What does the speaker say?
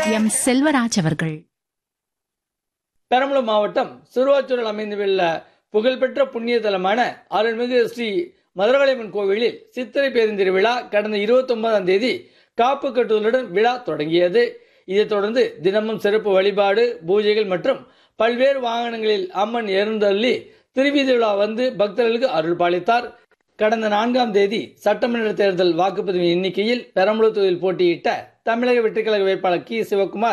M Selvaraj அவர்கள் பெரம்பலூர் மாவட்டம் சிறுவாச்சூரில் அமைந்துள்ள புகழ்பெற்ற புண்ணிய தலமான அருள்மிகு ஸ்ரீ மதுரகாளியம்மன் கோவிலில் சித்திரை பெருந்திருவிழா கடந்த இருபத்தி ஒன்பதாம் தேதி காப்பு கட்டுதலுடன் விழா தொடங்கியது இதைத் தொடர்ந்து தினமும் சிறப்பு வழிபாடு பூஜைகள் மற்றும் பல்வேறு வாகனங்களில் அம்மன் எழுந்தள்ளி திருவீதி விழா வந்து பக்தர்களுக்கு அருள் பாலித்தார் கடந்த நான்காம் தேதி சட்டமன்ற தேர்தல் வாக்குப்பதிவு எண்ணிக்கையில் பெரம்பலூர் தொகுதியில் போட்டியிட்ட தமிழக வெற்றிக்கழக வேட்பாளர் கி சிவகுமார்